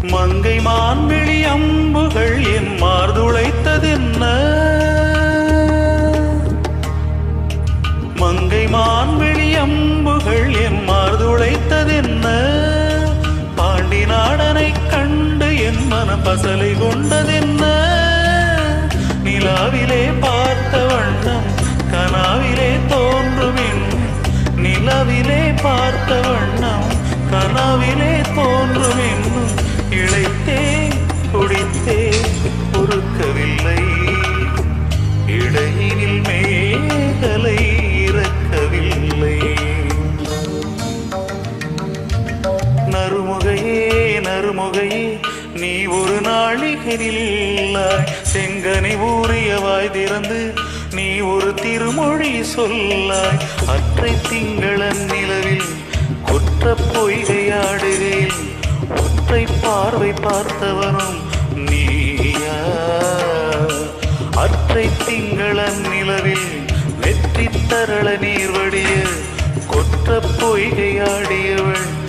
மங்கை மான்விழி அம்புகள் என் மார்துளைத்ததென்ன மங்கை மான்விழி அம்புகள் என் மார்துளைத்ததென்ன பாண்டி நாடனை கண்டு என் மனம் பசலை கொண்டதென்ன நிலாவிலே பார்த்த வண்ணம் கனாவிலே தோன்றுமின் நிலவிலே பார்த்த வண்ணம் கனாவிலே தோன்றும் என்னும் இழைத்தே குடித்தே பொறுக்கவில்லை இடையினில் மேகலை இறக்கவில்லை நறுமுகையே நறுமுகையே நீ ஒரு நாளிகையில்லாய் செங்கனை ஊறியவாய் திறந்து நீ ஒரு திருமொழி சொல்லாய் அற்றை திங்களன் நிலவில் குற்ற பொய்கையாடுகையில் ஒற்றை பார்வை பார்த்தவனும் நீயா அற்றை திங்களன் நிலவில் வெற்றி தரள நீர் வடிய கொற்ற பொய்கையாடியவள்